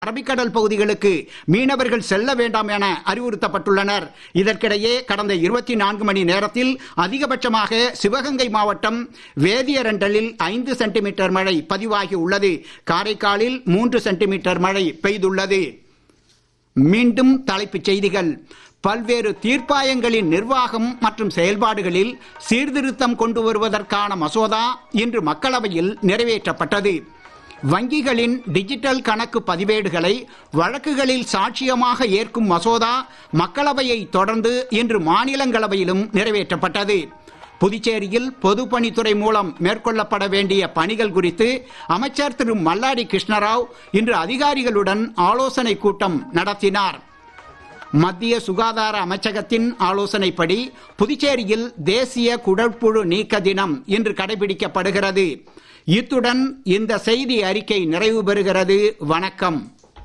அரபிக்கடல் பகுதிகளுக்கு மீனவர்கள் செல்ல வேண்டாம் என அறிவுறுத்தப்பட்டுள்ளனர் இதற்கிடையே கடந்த இருபத்தி நான்கு மணி நேரத்தில் அதிகபட்சமாக சிவகங்கை மாவட்டம் வேதியரண்டலில் ஐந்து சென்டிமீட்டர் மழை பதிவாகி உள்ளது காரைக்காலில் மூன்று சென்டிமீட்டர் மழை பெய்துள்ளது மீண்டும் தலைப்புச் செய்திகள் பல்வேறு தீர்ப்பாயங்களின் நிர்வாகம் மற்றும் செயல்பாடுகளில் சீர்திருத்தம் கொண்டு வருவதற்கான மசோதா இன்று மக்களவையில் நிறைவேற்றப்பட்டது வங்கிகளின் டிஜிட்டல் கணக்கு பதிவேடுகளை வழக்குகளில் சாட்சியமாக ஏற்கும் மசோதா மக்களவையை தொடர்ந்து இன்று மாநிலங்களவையிலும் நிறைவேற்றப்பட்டது புதுச்சேரியில் பொதுப்பணித்துறை மூலம் மேற்கொள்ளப்பட வேண்டிய பணிகள் குறித்து அமைச்சர் திரு மல்லாடி கிருஷ்ணராவ் இன்று அதிகாரிகளுடன் ஆலோசனை கூட்டம் நடத்தினார் மத்திய சுகாதார அமைச்சகத்தின் ஆலோசனைப்படி புதுச்சேரியில் தேசிய குடற்புழு நீக்க தினம் இன்று கடைபிடிக்கப்படுகிறது இத்துடன் இந்த செய்தி அறிக்கை நிறைவு பெறுகிறது வணக்கம்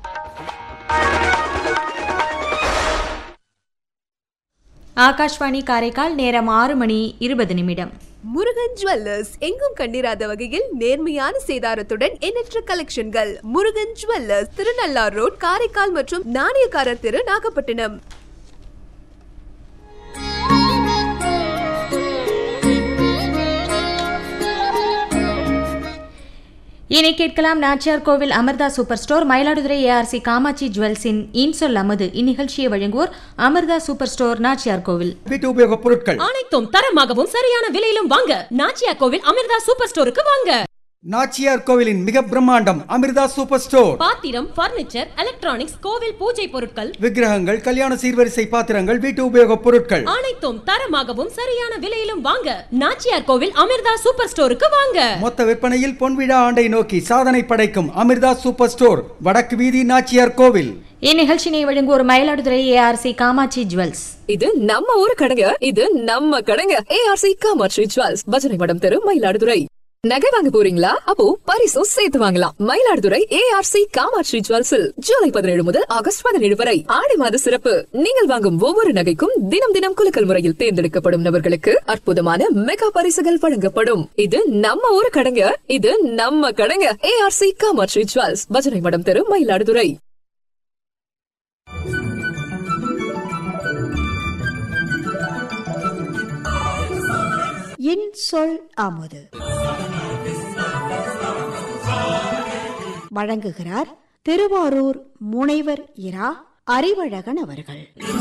ஆகாஷ்வாணி காரைக்கால் நேரம் ஆறு மணி இருபது நிமிடம் முருகன் ஜுவல்லர்ஸ் எங்கும் கண்டிராத வகையில் நேர்மையான சேதாரத்துடன் எண்ணற்ற கலெக்ஷன்கள் முருகன் ஜுவல்லர்ஸ் திருநள்ளார் ரோட் காரைக்கால் மற்றும் நாணயக்காரர் தெரு நாகப்பட்டினம் இனி கேட்கலாம் Nachiyar Kovil Amirtha super store Mayiladuthurai ARC Kamatchi ஜுவல்ஸின் இன்சொல் அமது இந்நிகழ்ச்சியை வழங்குவோர் அமிர்தா சூப்பர் ஸ்டோர் நாச்சியார் கோவில் வீட்டு உபயோகப் பொருட்கள் அனைத்தும் தரமாகவும் சரியான விலையிலும் வாங்க நாச்சியா கோவில் அமிர்தா சூப்பர் ஸ்டோருக்கு வாங்க நாச்சியார் கோவிலின் மிக பிரம்மாண்டம் அமிர்தா சூப்பர் ஸ்டோர் பாத்திரம் பர்னிச்சர் எலக்ட்ரானிக்ஸ் கோவில் பூஜை பொருட்கள் விக்கிரகங்கள் கல்யாண சீர்வரிசை பாத்திரங்கள் வீட்டு உபயோகப் பொருட்கள் அனைத்தும் தரமாகவும் சரியான விலையிலும் வாங்க நாச்சியார் கோவில் அமிர்தா சூப்பர் ஸ்டோருக்கு வாங்க மொத்த விற்பனையில் பொன்விழா ஆண்டை நோக்கி சாதனை படைக்கும் அமிர்தா சூப்பர் ஸ்டோர் வடக்கு வீதி நாச்சியார் கோவில் இந்நிகழ்ச்சியினை வழங்குவோர் மயிலாடுதுறை ஏஆர்சி காமாட்சி ஜுவல்ஸ் இது நம்ம ஊரு கடைங்க இது நம்ம கடைங்க ஏஆர்சி காமாட்சி ஜுவல்ஸ் பஜனை மடம் தெரு மயிலாடுதுறை நகை வாங்க போறீங்களா அப்போ பரிசும் சேர்த்து வாங்கலாம் மயிலாடுதுறை ஏஆர்சி காமாட்சி ஜுவல்ஸில் ஜூலை பதினேழு முதல் ஆகஸ்ட் பதினேழு வரை ஆடி மாத சிறப்பு நீங்கள் வாங்கும் ஒவ்வொரு நகைக்கும் தினம் தினம் குலுக்கல் முறையில் தேர்ந்தெடுக்கப்படும் நபர்களுக்கு அற்புதமான மெகா பரிசுகள் வழங்கப்படும் இது நம்ம ஊரு கடைங்க இது நம்ம கடைங்க ஏஆர்சி காமாட்சி ஜுவல்ஸ் பஜனை மடம் தெரு மயிலாடுதுறை என் சொல் அமுது வழங்குகிறார் திருவாரூர் முனைவர் இரா அறிவழகன் அவர்கள்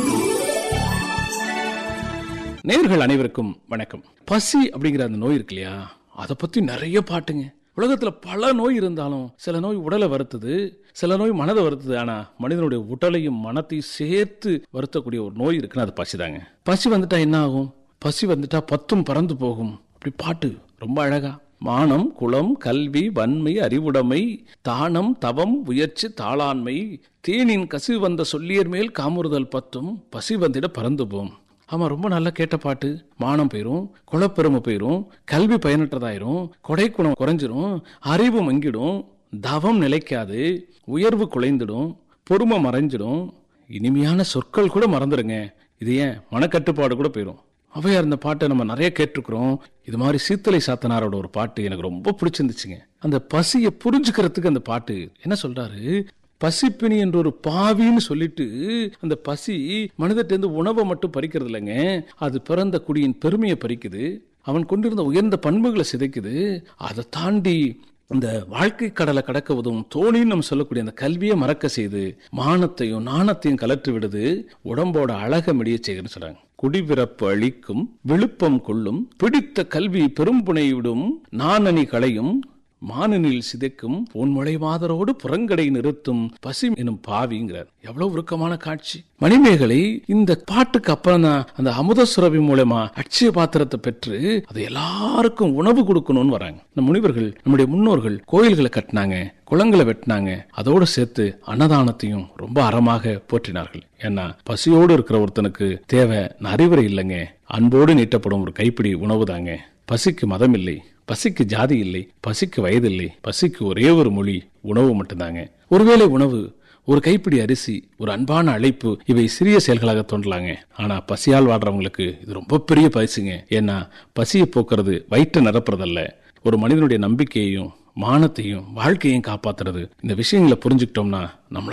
நேயர்கள் அனைவருக்கும் வணக்கம் பசி அப்படிங்கிற அந்த நோய் இருக்கு இல்லையா அதை பத்தி நிறைய பாட்டுங்க உலகத்துல பல நோய் இருந்தாலும் சில நோய் உடலை வருத்துது சில நோய் மனதை வருத்துது ஆனா மனிதனுடைய உடலையும் மனத்தையும் சேர்த்து வருத்தக்கூடிய ஒரு நோய் இருக்குன்னு அது பசிதாங்க பசி வந்துட்டா என்ன ஆகும் பசி வந்துட்டா பத்தும் பறந்து போகும் அப்படி பாட்டு ரொம்ப அழகா மானம் குளம் கல்வி வன்மை அறிவுடைமை தானம் தவம் முயற்சி தாளாண்மை தேனின் கசிவு வந்த சொல்லியர் மேல் காமுறுதல் பத்தும் பசி வந்திட பறந்து போம் ஆமா ரொம்ப நல்லா கேட்ட பாட்டு மானம் போயிரும் குலப்பெருமை போயிரும் கல்வி பயனற்றதாயிரும் கொடைக்குணம் குறைஞ்சிரும் அறிவு மங்கிடும் தவம் நிலைக்காது உயர்வு குலைந்துடும் பொறுமை மறைஞ்சிடும் இனிமையான சொற்கள் கூட மறந்துடுங்க இது ஏன் மனக்கட்டுப்பாடு கூட போயிடும் அவையார் இந்த பாட்டை நம்ம நிறைய கேட்டிருக்கிறோம் இது மாதிரி சீத்தலை சாத்தனாரோட ஒரு பாட்டு எனக்கு ரொம்ப பிடிச்சிருந்துச்சுங்க அந்த பசியை புரிஞ்சுக்கிறதுக்கு அந்த பாட்டு என்ன சொல்றாரு பசிப்பினி என்ற ஒரு பாவின்னு சொல்லிட்டு அந்த பசி மனிதர்கிட்ட உணவை மட்டும் பறிக்கிறது இல்லைங்க அது பிறந்த குடியின் பெருமையை பறிக்குது அவன் கொண்டிருந்த உயர்ந்த பண்புகளை சிதைக்குது அதை தாண்டி இந்த வாழ்க்கை கடலை கடக்க உதவும் தோணின்னு நம்ம சொல்லக்கூடிய அந்த கல்வியை மறக்க செய்து மானத்தையும் நாணத்தையும் கலற்றி விடுது உடம்போட அழக முடிய செய்யுதுன்னு சொல்றாங்க குடிபிறப்பு அழிக்கும் விழுப்பம் கொள்ளும் பிடித்த கல்வி பெரும்புனை விடும் நாணனி களையும் மானனில் சிதைக்கும் பொன்முளை மாதரோடு புறங்கடை நிறுத்தும் பசி எனும் பாவிங்கிறார் எவ்வளவு உருக்கமான காட்சி மணிமேகலை இந்த பாட்டுக்கு அப்புறம் தான் அந்த அமுத சுரபி மூலமா அட்சய பாத்திரத்தை பெற்று அதை எல்லாருக்கும் உணவு கொடுக்கணும்னு வராங்க இந்த முனிவர்கள் நம்முடைய முன்னோர்கள் கோயில்களை கட்டினாங்க குளங்களை வெட்டினாங்க அதோடு சேர்த்து அன்னதானத்தையும் ரொம்ப அறமாக போற்றினார்கள் ஏன்னா பசியோடு இருக்கிற ஒருத்தனுக்கு தேவை அறிவுரை இல்லைங்க அன்போடு நீட்டப்படும் ஒரு கைப்பிடி உணவு தாங்க பசிக்கு மதம் இல்லை பசிக்கு ஜாதி இல்லை பசிக்கு வயது இல்லை பசிக்கு ஒரே ஒரு மொழி உணவு மட்டும்தாங்க ஒருவேளை உணவு ஒரு கைப்பிடி அரிசி ஒரு அன்பான அழைப்பு இவை சிறிய செயல்களாக தோன்றலாங்க ஆனா பசியால் வாடுறவங்களுக்கு இது ரொம்ப பெரிய பரிசுங்க ஏன்னா பசியை போக்குறது வயிற்றை நிரப்புறதல்ல ஒரு மனிதனுடைய நம்பிக்கையையும் மானத்தையும் வாழ்க்கையையும் காப்பாத்துறது இந்த விஷயங்களை புரிஞ்சுக்கிட்டோம்னா நம்மளால